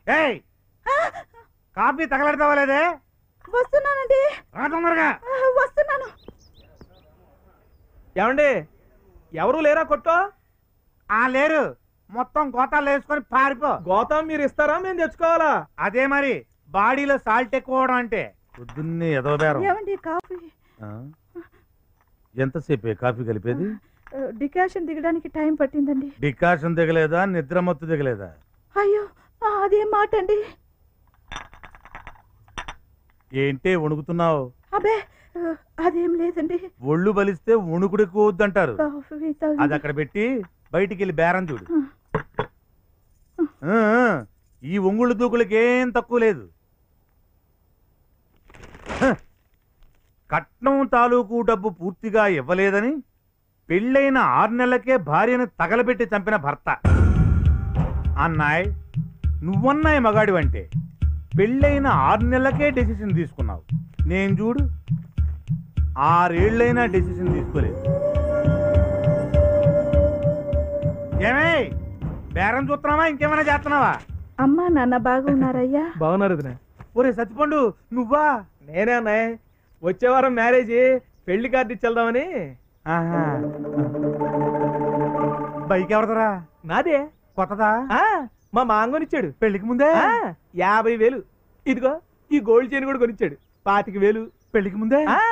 ఏయ్ కాఫీ తగలడతావా లేదే వస్తున్నానండి రా తొందరగా ఆ, వస్తున్నాను ఏమండి ఎవరు లేరా కొట్టో ఆ లేరు మొత్తం గోతాలు వేసుకొని పారిపో గోతం మీరు ఇస్తారా మేము తెచ్చుకోవాలా అదే మరి బాడీలో సాల్ట్ ఎక్కువ అవడం అంటే పొద్దున్నే ఎదో బేరం ఏమండి కాఫీ ఎంతసేపు కాఫీ కలిపేది ఆ, డికాషన్ దిగడానికి టైం పట్టిందండి డికాషన్ దిగలేదా నిద్ర మత్తు దిగలేదా అయ్యో ఆ, అదేం మాట అండి ఏంటే వణుకుతున్నావు అబే ఆ, అదేం లేదండి ఒళ్ళు బలిస్తే వణుకుడు ఎక్కువ వద్దంటారు కాఫీ తాగి- అది అక్కడ పెట్టి బయటికి వెళ్ళి బేరం చూడు ఆ. ఆ, ఆ, ఈ ఒంగుళ్ళు దూకులకి ఏం తక్కువ లేదు హ. కట్నం తాలూకు డబ్బు పూర్తిగా ఇవ్వలేదని పెళ్ళైన ఆరు నెలలకే భార్యను తగలబెట్టి చంపిన భర్త అన్నాయ్ నువ్వన్నాయ్ మగాడివంటే పెళ్ళైన ఆరు నెలలకే డెసిషన్ తీసుకున్నావు నేను చూడు ఆరేళ్లైనా డెసిషన్ తీసుకోలేదు ఏమే బేరం చూస్తున్నావా ఇంకేమైనా చేస్తున్నావా అమ్మా నాన్న బాగున్నారయ్యా బాగున్నారు వదినా. ఒరే సత్తిపండు నువ్వా నేనే అన్నాయ్ వచ్చే వారం మ్యారేజ్ పెళ్లి కార్డు ఇచ్చేద్దామని ఆహా. బైక్ ఎవరిదరా నాదే కొత్తదా ఆ మా మాంగనిచ్చాడు పెళ్లికి ముందే ఆ, యాభై వేలు ఇదిగో ఈ గోల్డ్ చైన్ కూడా కొనిచ్చాడు పాతిక వేలు పెళ్లికి ముందే ఆ,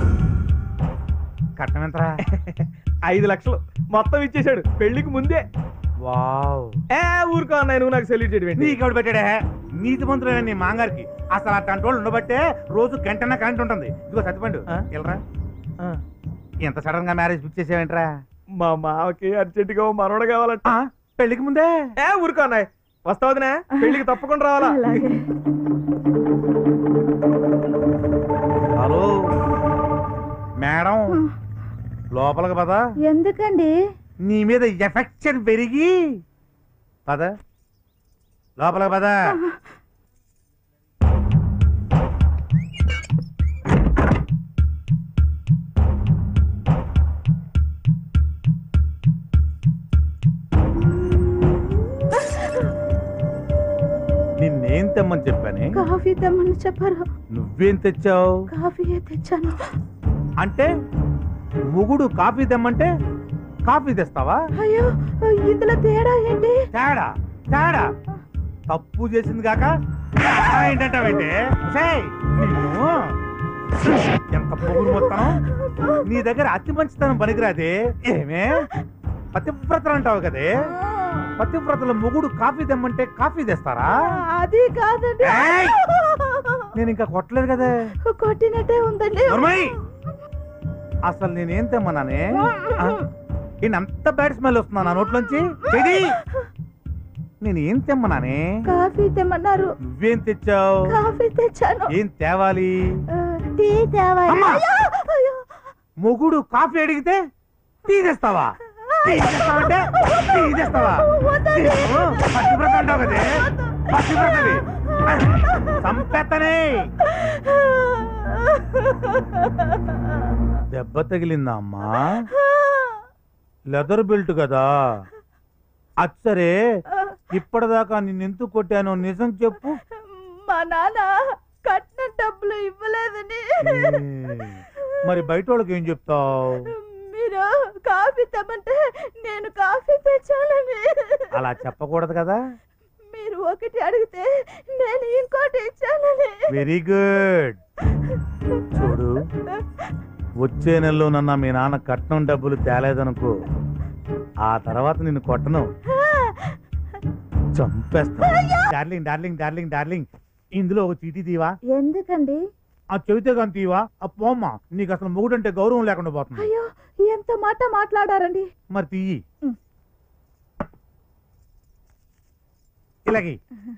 కట్నం ఎంతరా ఐదు లక్షలు మొత్తం ఇచ్చేశాడు పెళ్లికి ముందే వావ్ ఏ ఊరుకో అన్నాయి నువ్వు నాకు సెల్యూట్ చేయడం ఏంటి? నీకెవడు పెట్టాడే నీతి మంత్రులైన నీ మాంగారికి అసలు అట్లాంటి వాళ్ళు ఉండబట్టే రోజు గంటన్న కరెంట్ ఉంటుంది ఇదిగో సత్తిపండు ఆ? వెళ్ళరా ఆ, ఎంత సడన్ గా మ్యారేజ్ ఫిక్స్ చేసావేంట్రా మా మావకి అర్జెంటుగా ఓ మనవడు కావాలంట ఆ, పెళ్లికి ముందే ఏ ఊరుకో అన్నాయి వస్తావుదినా పెళ్లికి తప్పకుండా రావాలా అలాగే హలో మేడం లోపలికి పద ఎందుకండి నీ మీద ఎఫెక్షన్ పెరిగి పద లోపలికి పద నిన్నేం తెమ్మని చెప్పానే కాఫీ తెమ్మని చెప్పారు నువ్వేం తెచ్చావు కాఫీయే తెచ్చాను అంటే ముగుడు కాఫీ తెమ్మంటే కాఫీ తెస్తావా అయ్యో ఇందులో తేడా ఏంటి తేడా తేడా తప్పు చేసింది కాక తేడా ఏంటంటావేంటి ఒసేయ్, నిన్ను ఎంత పొగురు మొత్తం నీ దగ్గర అతి మంచితనం పనికిరాదే ఏమే పతివ్రతలు అంటావు కదే పతివ్రతల మొగుడు కాఫీ తెమ్మంటే కాఫీ తెస్తారా అది కాదండి ఏయ్! నేను ఇంకా కొట్టలేదు కదే కొట్టినట్టే ఉందండి నోర్మయ్! అసలు నేనేం తెమ్మన్నానే ఆ? ఈయన అంత బ్యాడ్ స్మెల్ వస్తున్నా నా నోట్లోంచి చెడి నేను ఏం తెమ్మన్నానే కాఫీ తెమ్మన్నారు నువ్వేం తెచ్చావు కాఫీ తెచ్చాను ఏం తేవాలి ఆ, టీ తేవాలి అమ్మా! అయ్యో, అయ్యో. మొగుడు కాఫీ అడిగితే టీ తెస్తావా టీ తెస్తావంటే టీ తెస్తావా వద్దండి. ఓ, పతివ్రత అంటావు కదే పతివ్రతవి సంపెత్తనే దెబ్బ తగిలిందా అమ్మా లెదర్ బెల్ట్ కదా అచ్చరే ఇప్పటిదాకా నిన్నెందుకు కొట్టానో నిజం చెప్పు మా నాన్న కట్టిన డబ్బులు ఇవ్వలేదని ఏ, మరి బయట వాళ్ళకి ఏం చెప్తావు మీరు కాఫీ తెమ్మంటే నేను కాఫీ తెచ్చానని అలా చెప్పకూడదు కదా మీరు ఒకటి అడిగితే నేను ఇంకోటి ఇచ్చానని వెరీ గుడ్ చూడు వచ్చే నెలలో నన్న మీ నాన్న కట్నం డబ్బులు తేలేదనుకో ఆ తర్వాత నిన్ను కొట్టను చంపేస్తా డార్లింగ్ డార్లింగ్ డార్లింగ్ డార్లింగ్ ఇందులో ఒక చీటీ తీవా ఎందుకండి ఆ చెబితే కానీ తీవా ఆ పోమ్మా నీకు అసలు మొగుడంటే గౌరవం లేకుండా పోతుంది అయ్యో ఎంత మాట మాట్లాడారండి మరి తీయి ఉమ్. ఇలాగి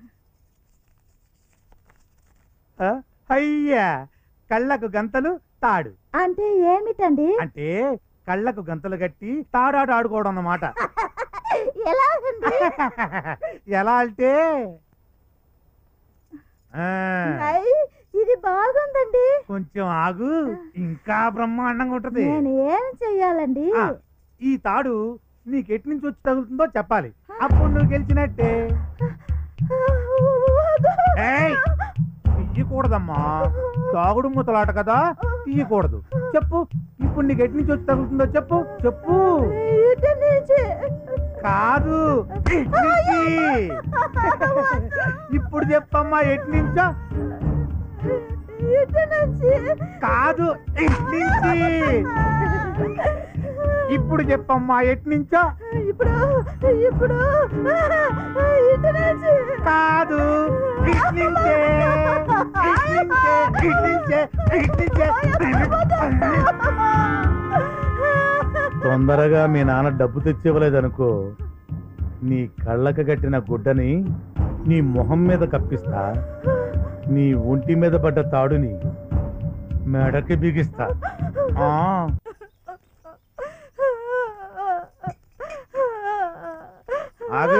ఆ, అయ్యా కళ్ళకు గంతలు తాడు అంటే ఏమిటండి అంటే కళ్ళకు గంతలు కట్టి తాడాట ఆడుకోవడం అన్నమాట ఎలాగండి ఎలా అంటే ఆ, ఐ, ఇది బాగుందండి కొంచెం ఆగు ఇంకా బ్రహ్మాండంగా ఉంటది నేను ఏం చెయ్యాలండి ఆ, ఈ తాడు నీకు ఎటు నుంచి వచ్చి తగులుతుందో చెప్పాలి అప్పుడు నువ్వు గెలిచినట్టే అమ్మా తాగుడు ముతలాట కదా తీయకూడదు చెప్పు ఇప్పుడు నీకు ఎటు నుంచి వచ్చి తగులుతుందో చెప్పు చెప్పు ఇటు నుంచి కాదు ఇటు నుంచి. ఇప్పుడు చెప్పమ్మా ఎటు నుంచో ఇటు నుంచి కాదు ఇటు నుంచి ఇప్పుడు చెప్పమ్మా ఎటు నుంచో ఇప్పుడు ఇప్పుడు ఇటు నుంచి కాదు ఇటు నుంచే ఇటు నుంచే ఇటు నుంచే ఇటు నుంచే తొందరగా మీ నాన్న డబ్బు తెచ్చివ్వలేదనుకో నీ కళ్ళకు కట్టిన గుడ్డని నీ మొహం మీద కప్పిస్తా నీ ఒంటి మీద పడ్డ తాడుని మెడకి బిగిస్తా ఆ ఆగే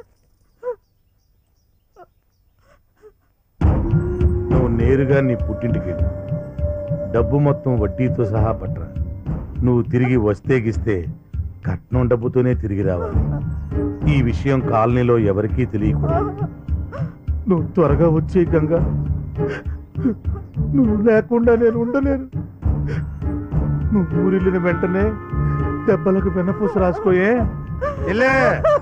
నువ్వు నేరుగా నీ పుట్టింటికి వెళ్ళు. డబ్బు మొత్తం వడ్డీతో సహా పట్టరా నువ్వు తిరిగి వస్తే గిస్తే కట్నం డబ్బుతోనే తిరిగి రావాలి ఈ విషయం కాలనీలో ఎవరికీ తెలియకూడదు నువ్వు త్వరగా వచ్చే గంగా నువ్వు లేకుండా నేను ఉండలేను నువ్వు ఊరిల్లిన వెంటనే దెబ్బలకు వెన్నపూస రాసుకోయే వెళ్ళే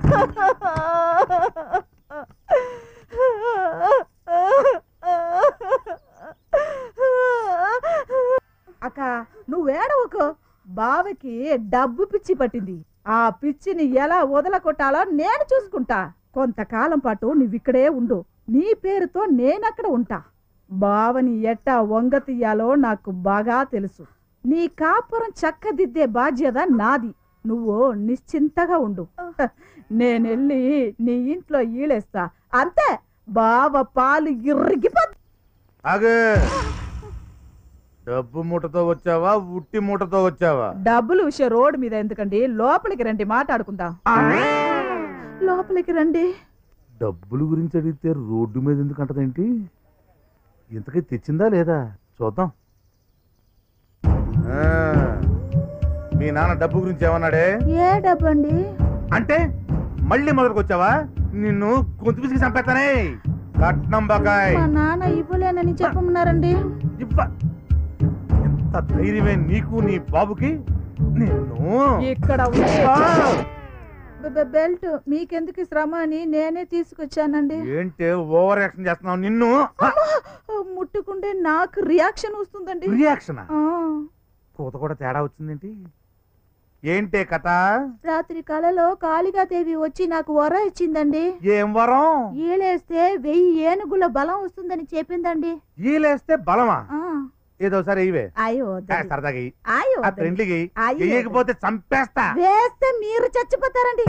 అక్క నువ్వేడవకు బావకి డబ్బు పిచ్చి పట్టింది ఆ పిచ్చిని ఎలా వదలకొట్టాలో నేను చూసుకుంటా కొంతకాలం పాటు నువ్విక్కడే ఉండు నీ పేరుతో నేనక్కడ ఉంటా బావని ఎట్టా వంగ తీయాలో నాకు బాగా తెలుసు నీ కాపురం చక్కదిద్దే బాధ్యత నాది నువ్వు నిశ్చింతగా ఉండు హ, నేనెళ్ళి నీ ఇంట్లో ఈలేస్తా అంతే బావ పాలు ఇరిగిపో ఆగే డబ్బు మూటతో వచ్చావా ఉట్టి మూటతో వచ్చావా డబ్బులు విషయం రోడ్డు మీద ఎందుకండి లోపలికి రండి మాట్లాడుకుందాం లోపలికి రండి డబ్బుల గురించి అడిగితే రోడ్డు మీద ఎందుకు అంటదేంటి ఇంతకీ తెచ్చిందా లేదా చూద్దాం ఆ, మీ నాన్న డబ్బు గురించి ఏమన్నాడే ఏ డబ్బు అండి అంటే మళ్ళీ మొదలుకు వచ్చావా నిన్ను గొంతు పిసికి చంపేస్తానే కట్నం బకాయ్ మా నాన్న ఇవ్వలేనని చెప్పమన్నారండి ఇవ్వ ఎంత ధైర్యమే నీకు నీ బాబుకి నిన్ను ఇక్కడ ఆ! బెల్ట్ మీకెందుకు శ్రమ అని నేనే తీసుకొచ్చానండి ఏంటే ఓవర్ యాక్షన్ చేస్తున్నావు నిన్ను ముట్టుకుంటే నాకు రియాక్షన్ వస్తుందండి రియాక్షన్ ఆ, కూత కూడా తేడా వచ్చిందేంటి ఏంటే కథ రాత్రి కలలో కాళికాదేవి వచ్చి నాకు వర ఇచ్చిందండి ఏం వరం ఈలేస్తే వెయ్యి ఏనుగుల బలం వస్తుందని చెప్పిందండి ఈలేస్తే బలమా ఆ, ఏదో సరే ఇవే అయ్యో ఆ, వద్దండి. సరదాగా ఇయ్యి. అయ్యో ఆ వద్దండి. ఫ్రెండ్లీకి అయ్యో. వేయకపోతే చంపేస్తా వేస్తే మీరు చచ్చిపోతారండి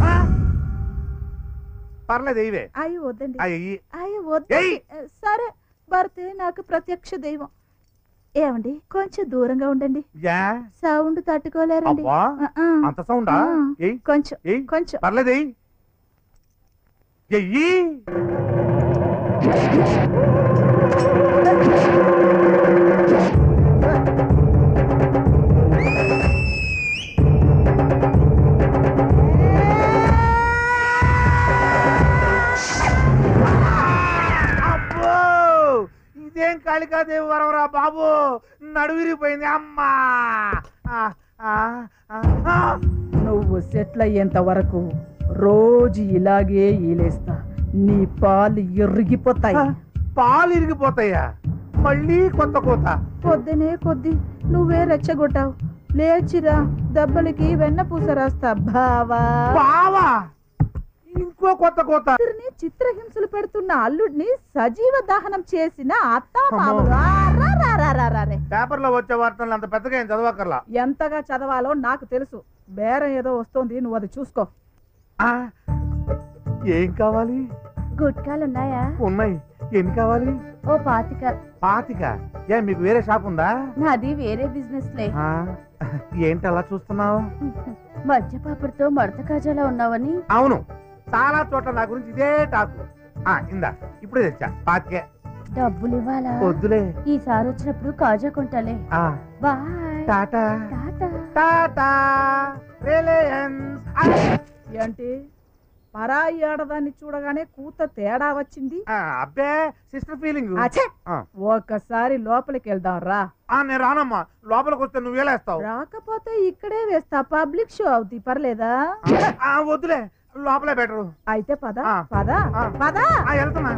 పర్లేదు ఇవే అయ్యో వద్దండి అయ్యి అయ్యో వద్దండి ఏయ్. సరే భర్తే నాకు ప్రత్యక్ష దైవం ఏమండి కొంచెం దూరంగా ఉండండి యా సౌండ్ తట్టుకోలేరండి అబ్బా ఆ, ఆ. అంత సౌండా ఆ. ఏయ్ కొంచెం ఏయ్ కొంచెం పర్లేదు ఎయ్. ఎయ్యి అబ్బో ఇదేం కాళికాదేవి వరవరా బాబు నడువిరిపోయింది అమ్మా ఆ, ఆ, ఆ, ఆ. నువ్వు సెటిల్ అయ్యేంత వరకు రోజు ఇలాగే ఈలేస్తా నీ పాలు ఎరిగిపోతాయి పాలు ఇరిగిపోతాయా మళ్ళీ కొత్త కోత పొద్దునే కొద్ది నువ్వే రెచ్చగొట్టావు లేచిరా దెబ్బలకి వెన్న పూస రాస్తా బావా బావా ఇంకో కొత్త కోత కూతురిని చిత్రహింసలు పెడుతున్న అల్లుడిని సజీవ దహనం చేసిన అత్తా అమ్మో. మామలు ఆ, రా, రా, రా, రా, రా, రే. పేపర్ లో వచ్చే వార్తలు అంత పెద్దగా ఏం చదవకర్లా ఎంతగా చదవాలో నాకు తెలుసు బేరం ఏదో వస్తోంది నువ్వు అది చూసుకో ఆ, ఏం కావాలి గుట్కాలున్నాయా ఉన్నాయి ఎన్ని కావాలి ఓ పాతిక పాతిక ఏ మీకు వేరే షాప్ ఉందా నాది వేరే బిజినెస్ లే ఆ, ఏంటి అలా చూస్తున్నావు మధ్యపాపడితో మడత కాజాలా ఉన్నావని అవును చాలా చోట్ల నా గురించి ఇదే టాకు ఆ, ఇందా ఇప్పుడే తెచ్చా పాతికే డబ్బులు ఇవ్వాలా వద్దులే ఈసారి వచ్చినప్పుడు కాజా కొంటాలే ఆ, bye tata tata tata Reliance ఆ, ఏంటి పరాయి ఆడదాన్ని చూడగానే కూత తేడా వచ్చింది ఆ, అబ్బే సిస్టర్ ఫీలింగ్ అచ్చే ఒక్కసారి లోపలికి వెళ్దాం రా నేను రానమ్మా లోపలికి వస్తే నువ్వు వేలేస్తావు రాకపోతే ఇక్కడే వేస్తా పబ్లిక్ షో అవుతుంది పర్లేదా ఆ, వద్దులే లోపలే బెటరు అయితే పద ఆ. పద ఆ. పద ఆ, వెళ్తున్నా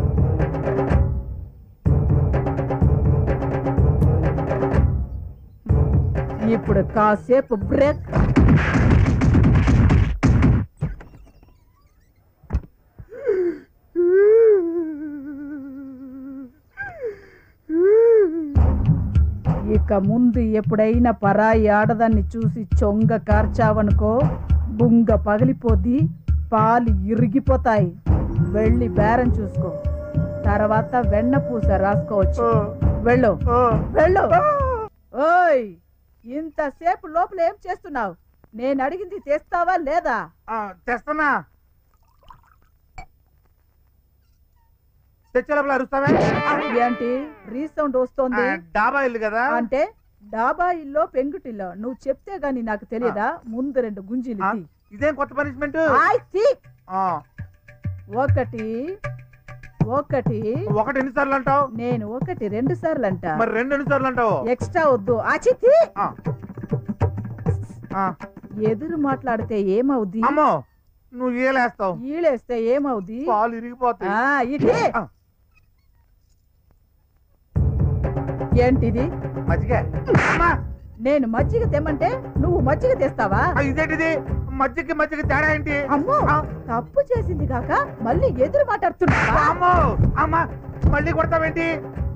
ఇప్పుడు కాసేపు బ్రేక్ ఇక ముందు ఎప్పుడైనా పరాయి ఆడదాన్ని చూసి చొంగ కార్చావనుకో బుంగ పగిలిపోద్ది పాలు ఇరిగిపోతాయి వెళ్ళి బేరం చూసుకో తర్వాత వెన్న పూస రాసుకోవచ్చు వెళ్ళు వెళ్ళు ఓయ్ ఇంతసేపు లోపల ఏం చేస్తున్నావు నేను అడిగింది తెస్తావా లేదా ఆ, తెస్తున్నా తెచ్చే లోపల అరుస్తావే ఏంటి రీసౌండ్ ఆ, వస్తోంది డాబా ఇల్లు కదా అంటే డాబా ఇల్లో పెంకుటిల్లో నువ్వు చెప్తే గాని నాకు తెలియదా ముందు రెండు గుంజీలు ఆ, తీ. ఇదేం కొత్త పనిష్మెంట్ ఆయ్ తీ. ఒకటి ఒకటి ఒకటి ఎన్నిసార్లు అంటావు నేను ఒకటి రెండు సార్లు అంట మరి రెండు ఎన్నిసార్లు అంటావు ఎక్స్ట్రా వద్దు అచితి ఆ. ఆ, ఎదురు మాట్లాడితే ఏమవుద్ది అమ్మో నువ్వు ఏలేస్తావు ఈళేస్తే ఏమవుద్ది పాలు ఇరిగిపోతాయి ఆ, ఇది ఆ. ఏంటిది మజ్జిగ అమ్మా, నేను మజ్జిగ తెమ్మంటే నువ్వు మజ్జిగ తెస్తావా ఆ, ఇదేంటిది మజ్జిగకి మజ్జిగ తేడా ఏంటి అమ్మో ఆ. తప్పు చేసింది కాక మళ్ళీ ఎదురు మాట్లాడుతున్నావా అమ్మో అమ్మా మళ్ళీ కొడతావేంటి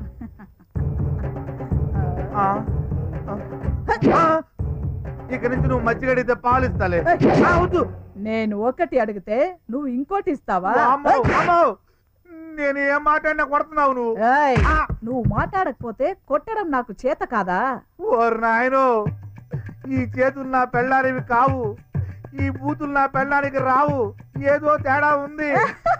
ఆ, ఆ, ఇక నుంచి నువ్వు మజ్జిగ అడిగితే పాలు ఇస్తాలే ఆ, వద్దు నేను ఒకటి అడిగితే నువ్వు ఇంకోటి ఇస్తావా అమ్మో అమ్మో నేను ఏం మాట్లాడినా కొడుతున్నావు నువ్వు ఏయ్, ఆ, నువ్వు మాట్లాడకపోతే కొట్టడం నాకు చేత కాదా ఓరి నాయనో ఈ చేతులు నా పెళ్ళానివి కావు ఈ బూతులు నా పెళ్ళానికి రావు ఏదో తేడా ఉంది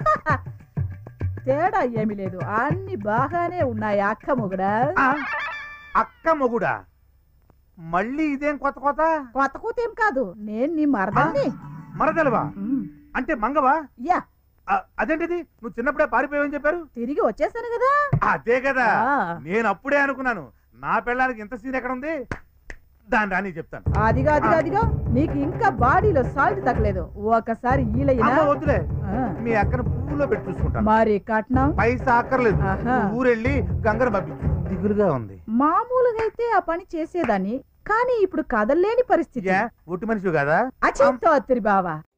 తేడా ఏమీ లేదు అన్ని బాగానే ఉన్నాయి అక్క మొగుడా ఆ, అక్క మొగుడా మళ్ళీ ఇదేం కొత్త కొత్త కొత్త కూత ఏం కాదు నేను నీ మరదల్ని మరదలవా ఉమ్, అంటే మంగవా యా ఆ, అదేంటిది నువ్వు చిన్నప్పుడే పారిపోయావని చెప్పారు తిరిగి వచ్చేసాను కదా అదే కదా ఆ. నేను అప్పుడే అనుకున్నాను నా పెళ్ళానికి ఇంత సీన్ ఎక్కడ ఉంది దాని రాని చెప్తాను అదిగా అదిగా అదిగా నీకు ఇంకా బాడీలో సాల్ట్ తగ్గలేదు ఒకసారి ఈలయ్యనా అమ్మ వద్దులే ఆ, మీ అక్కను పువ్వులో పెట్టి చూసుకుంటాను మరి కట్నం పైసా అక్కర్లేదు ఆహా. నువ్వు ఊరెళ్ళి గంగను పంపించు దిగులుగా ఉంది మామూలుగా అయితే ఆ పని చేసేదాన్ని కానీ ఇప్పుడు కదలలేని పరిస్థితి ఏ ఒట్టి మనిషి కదా అచింతోత్రి బావా